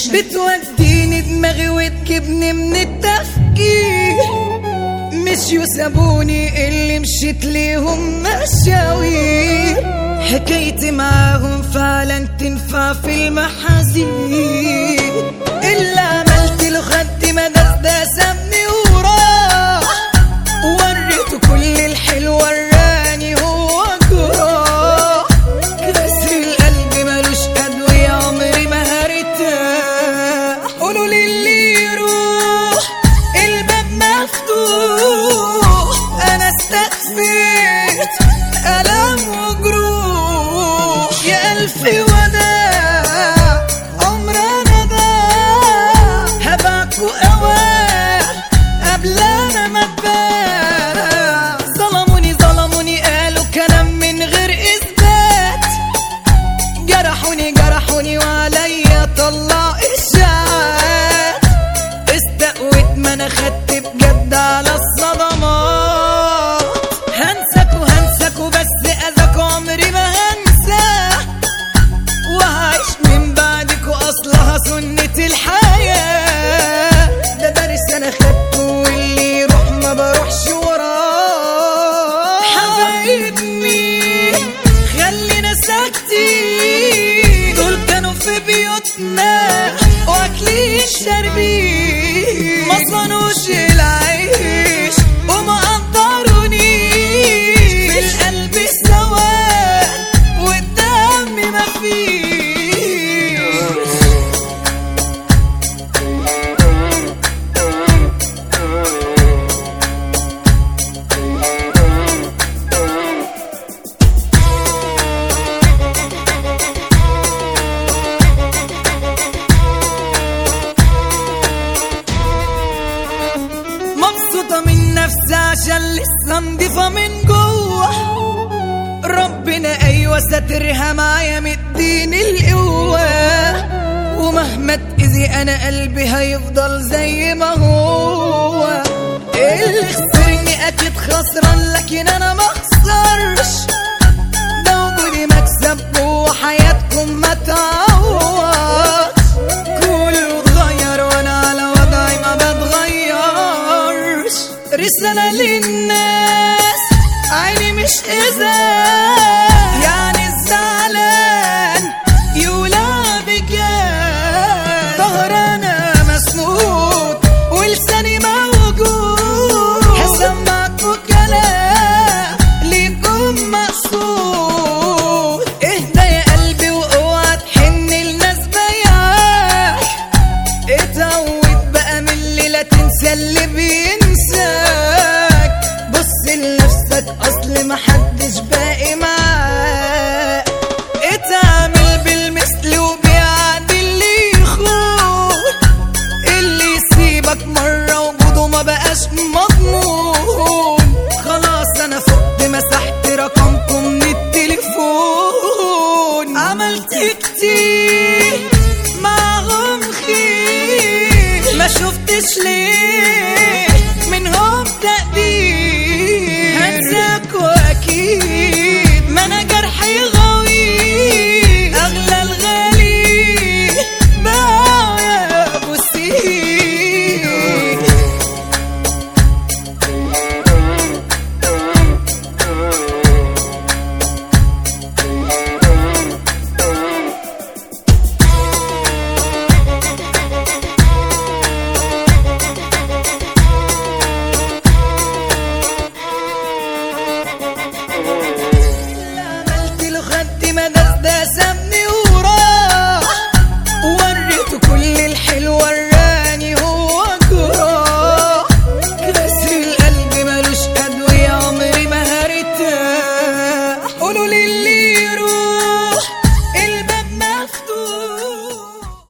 بتوديني دماغي وتجيبني من التفكير مش يسابوني اللي مشيت ليهم مشاوير حكايتي معاهم فعلا تنفع في المحاذير اللي عملت له خدي مدى ده سابني وراح وريته كل الحلو وراني هو جراح كسر القلب ملوش أدوية عمري ما هرتاح قولوا للي يروح الباب مفتوح أنا استكفيت ألم وجروح يا ألف وداع عمرنا ضاع هبعكوا أوام قبل أنا ما اتباع ظلموني ظلموني قالوا كلام من غير إثبات جرحوني جرحوني وعليا طلع إشاعات استقويت ما أنا خدت بجد على الصدمات هنساكوا هنساكوا بس أذاكوا عمري ما هنساه وهعيش من بعدكوا أصلها سنة الحياة ده درس أنا خدته واللي يروح ما بروحش وراه حبايبني خلينا ساكتين دول كانوا في بيوتنا واكلين شاربين ما صنوش العيش وما قدرونيش في القلب سواد والدم مفيش مبسوطة من نفسي عشان لسه نضيفة من جوه ربنا أيوة ساترها معايا مديني القوة ومهما تأذي أنا قلبي هيفضل زي ما هو اللي خسرني أكيد خسران لكن أنا ما خسرش ده وجودي مكسب جوه حياتكم ما تعوضش كله اتغير وانا على وضعي ما بتغيرش رسالة للناس عيني مش ازاز يعني الزعلان يولع بجاز ظهر انا مسنود ولساني موجود هسمعكوا كلام ليكم مقصود اهدى يا قلبي واوعى تحن لناس بياك اتعود بقى من اللي لا تنسى اللي بينساك بص لنفسك اصل محدش باقي معاك اتعامل بالمثل وبيعدي اللي يخون اللي يسيبك مرة وجوده ما بقاش مضمون خلاص انا فقت مسحت رقمكم من التليفون عملت كتير معهم خير ما شفتش ليه منهم تقدير هنساكوا اكيد ما انا جرحي غوي اغلى الغالي باع يا ابو السيد عملت له خدي مدى ده سابني وراح وريته كل الحلو